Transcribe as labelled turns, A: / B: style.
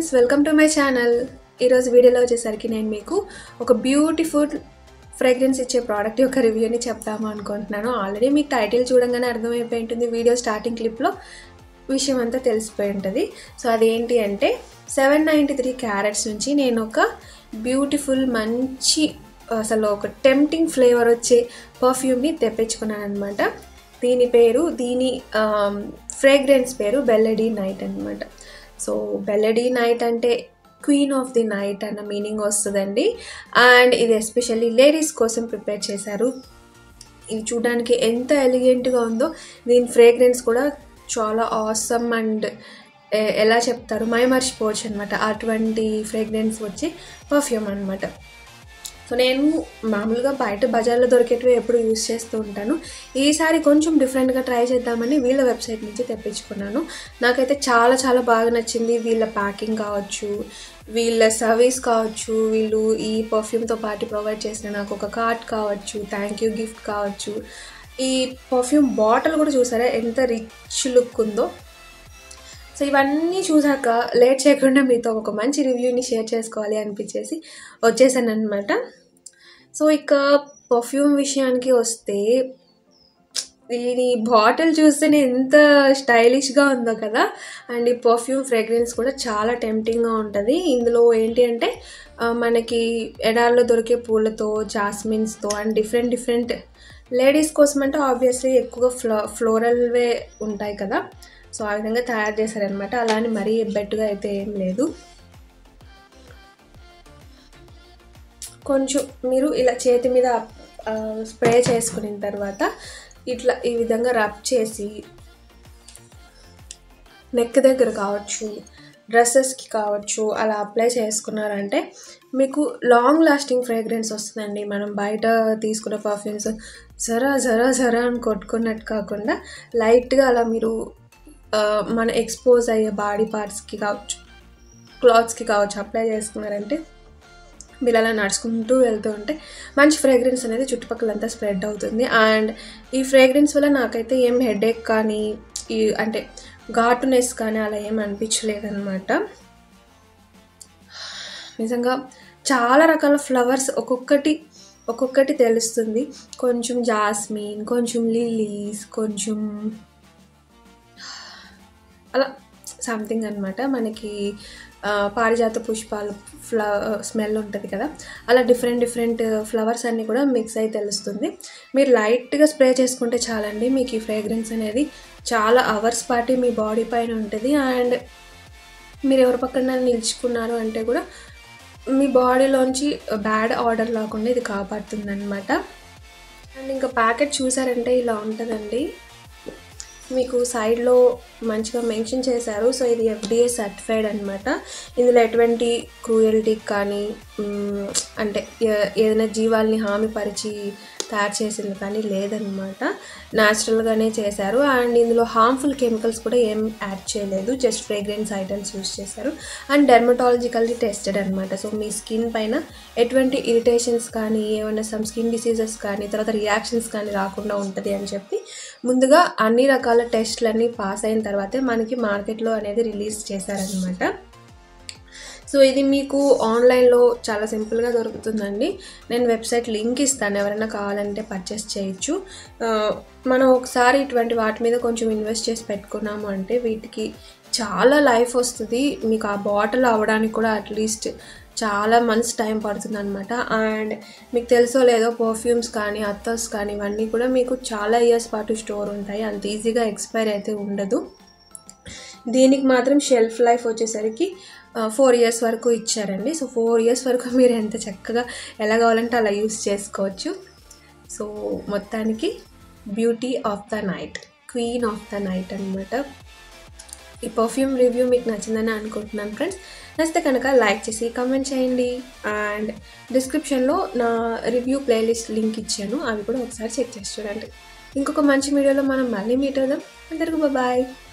A: friends welcome to my channel ఈరోజు వీడియోలో వచ్చేసరికి నేను మీకు ఒక బ్యూటిఫుల్ ఫ్రేగ్రెన్స్ ఇచ్చే ప్రోడక్ట్ యొక్క రివ్యూని చెప్తాము అనుకుంటున్నాను ఆల్రెడీ మీకు టైటిల్ చూడంగానే అర్థమైపోయి ఉంటుంది వీడియో స్టార్టింగ్ క్లిప్లో విషయం అంతా తెలిసిపోయి ఉంటుంది సో అదేంటి అంటే సెవెన్ నైంటీ త్రీ క్యారెట్స్ నుంచి నేను ఒక బ్యూటిఫుల్ మంచి అసలు ఒక టెంప్టింగ్ ఫ్లేవర్ వచ్చే పర్ఫ్యూమ్ని తెప్పించుకున్నాను అనమాట దీని పేరు దీని ఫ్రేగ్రెన్స్ పేరు బెల్లడీ నైట్ అనమాట సో బెల్లడీ నైట్ అంటే క్వీన్ ఆఫ్ ది నైట్ అన్న మీనింగ్ వస్తుందండి అండ్ ఇది ఎస్పెషల్లీ లేడీస్ కోసం ప్రిపేర్ చేశారు ఇది చూడడానికి ఎంత ఎలిగెంట్గా ఉందో దీని ఫ్రేగ్రెన్స్ కూడా చాలా ఆసమ్ అండ్ ఎలా చెప్తారు మైమర్చిపోవచ్చు అనమాట అటువంటి ఫ్రేగ్రెన్స్ వచ్చి పర్ఫ్యూమ్ అనమాట సో నేను మామూలుగా బయట బజార్లో దొరికేటివి ఎప్పుడు యూస్ చేస్తూ ఉంటాను ఈసారి కొంచెం డిఫరెంట్గా ట్రై చేద్దామని వీళ్ళ వెబ్సైట్ నుంచి తెప్పించుకున్నాను నాకైతే చాలా చాలా బాగా నచ్చింది వీళ్ళ ప్యాకింగ్ కావచ్చు వీళ్ళ సర్వీస్ కావచ్చు వీళ్ళు ఈ పర్ఫ్యూమ్తో పాటు ప్రొవైడ్ చేసిన నాకు ఒక కార్డ్ కావచ్చు థ్యాంక్ యూ గిఫ్ట్ కావచ్చు ఈ పర్ఫ్యూమ్ బాటిల్ కూడా చూసారా ఎంత రిచ్ లుక్ ఉందో సో ఇవన్నీ చూసాక లేట్ చేయకుండా మీతో ఒక మంచి రివ్యూని షేర్ చేసుకోవాలి అనిపించేసి వచ్చేసాను అనమాట సో ఇక పర్ఫ్యూమ్ విషయానికి వస్తే దీని బాటిల్ చూస్తేనే ఎంత స్టైలిష్గా ఉందో కదా అండ్ ఈ పర్ఫ్యూమ్ ఫ్రేగ్రెన్స్ కూడా చాలా టెంప్టింగ్గా ఉంటుంది ఇందులో ఏంటి అంటే మనకి ఎడార్లో దొరికే పూలతో జాస్మిన్స్తో అండ్ డిఫరెంట్ డిఫరెంట్ లేడీస్ కోసం అంటే ఆబ్వియస్లీ ఎక్కువగా ఫ్లో ఫ్లోరల్వే ఉంటాయి కదా సో ఆ విధంగా తయారు చేశారనమాట అలానే మరీ ఎబ్బెట్టుగా అయితే ఏం లేదు కొంచెం మీరు ఇలా చేతి మీద స్ప్రే చేసుకున్న తర్వాత ఇట్లా ఈ విధంగా రబ్ చేసి నెక్ దగ్గర కావచ్చు డ్రెస్సెస్కి కావచ్చు అలా అప్లై చేసుకున్నారంటే మీకు లాంగ్ లాస్టింగ్ ఫ్రేగ్రెన్స్ వస్తుందండి మనం బయట తీసుకున్న పర్ఫ్యూమ్స్ జరా జరా జరా అని కొట్టుకున్నట్టు కాకుండా లైట్గా అలా మీరు మన ఎక్స్పోజ్ అయ్యే బాడీ పార్ట్స్కి కావచ్చు క్లాత్స్కి కావచ్చు అప్లై చేసుకున్నారంటే మీరు అలా నడుచుకుంటూ వెళ్తూ ఉంటే మంచి ఫ్రేగ్రెన్స్ అనేది చుట్టుపక్కలంతా స్ప్రెడ్ అవుతుంది అండ్ ఈ ఫ్రేగ్రెన్స్ వల్ల నాకైతే ఏం హెడేక్ కానీ ఈ అంటే ఘాటునెస్ కానీ అలా ఏం అనిపించలేదన్నమాట నిజంగా చాలా రకాల ఫ్లవర్స్ ఒక్కొక్కటి ఒక్కొక్కటి తెలుస్తుంది కొంచెం జాస్మిన్ కొంచెం లిలీస్ కొంచెం అలా సంథింగ్ అనమాట మనకి పారిజాత పుష్పాలు ఫ్ల స్మెల్ ఉంటుంది కదా అలా డిఫరెంట్ డిఫరెంట్ ఫ్లవర్స్ అన్నీ కూడా మిక్స్ అయి తెలుస్తుంది మీరు లైట్గా స్ప్రే చేసుకుంటే చాలండి మీకు ఈ ఫ్రేగ్రెన్స్ అనేది చాలా అవర్స్ పాటు మీ బాడీ పైన ఉంటుంది అండ్ మీరు ఎవరి పక్కన నిలుచుకున్నారు అంటే కూడా మీ బాడీలోంచి బ్యాడ్ ఆర్డర్ లేకుండా ఇది కాపాడుతుంది అనమాట అండ్ ఇంకా ప్యాకెట్ చూసారంటే ఇలా ఉంటుందండి మీకు సైడ్లో మంచిగా మెన్షన్ చేశారు సో ఇది ఎఫ్డిఏ సర్టిఫైడ్ అనమాట ఇందులో ఎటువంటి క్రూయల్టీ కానీ అంటే ఏదైనా జీవాల్ని హామీ పరిచి తయారు చేసింది కానీ లేదనమాట న్యాచురల్గానే చేశారు అండ్ ఇందులో హార్మ్ఫుల్ కెమికల్స్ కూడా ఏం యాడ్ చేయలేదు జస్ట్ ఫ్రేగ్రెన్స్ ఐటమ్స్ యూస్ చేశారు అండ్ డెర్మటాలజికల్లీ టెస్టెడ్ అనమాట సో మీ స్కిన్ పైన ఎటువంటి ఇరిటేషన్స్ కానీ ఏమైనా సమ్ స్కిన్ డిసీజెస్ కానీ తర్వాత రియాక్షన్స్ కానీ రాకుండా ఉంటుంది అని చెప్పి ముందుగా అన్ని రకాల టెస్ట్లన్నీ పాస్ అయిన తర్వాతే మనకి మార్కెట్లో అనేది రిలీజ్ చేశారనమాట సో ఇది మీకు ఆన్లైన్లో చాలా సింపుల్గా దొరుకుతుందండి నేను వెబ్సైట్ లింక్ ఇస్తాను ఎవరైనా కావాలంటే పర్చేస్ చేయొచ్చు మనం ఒకసారి ఇటువంటి వాటి మీద కొంచెం ఇన్వెస్ట్ చేసి పెట్టుకున్నాము అంటే వీటికి చాలా లైఫ్ వస్తుంది మీకు ఆ బాటిల్ అవ్వడానికి కూడా అట్లీస్ట్ చాలా మంత్స్ టైం పడుతుంది అనమాట అండ్ మీకు తెలుసో లేదో పర్ఫ్యూమ్స్ కానీ అత్తర్స్ కానీ ఇవన్నీ కూడా మీకు చాలా ఇయర్స్ పాటు స్టోర్ ఉంటాయి అంత ఈజీగా ఎక్స్పైర్ అయితే ఉండదు దీనికి మాత్రం షెల్ఫ్ లైఫ్ వచ్చేసరికి ఫోర్ ఇయర్స్ వరకు ఇచ్చారండి సో ఫోర్ ఇయర్స్ వరకు మీరు ఎంత చక్కగా ఎలా కావాలంటే అలా యూస్ చేసుకోవచ్చు సో మొత్తానికి beauty of the night queen of the night అనమాట ఈ పర్ఫ్యూమ్ రివ్యూ మీకు నచ్చిందని అనుకుంటున్నాను ఫ్రెండ్స్ నచ్చితే కనుక లైక్ చేసి కామెంట్ చేయండి అండ్ డిస్క్రిప్షన్లో నా రివ్యూ ప్లేలిస్ట్ లింక్ ఇచ్చాను అవి కూడా ఒకసారి చెక్ చేసి చూడండి ఇంకొక మంచి వీడియోలో మనం మళ్ళీ మీట్ అవుదాం అందరికీ బాయ్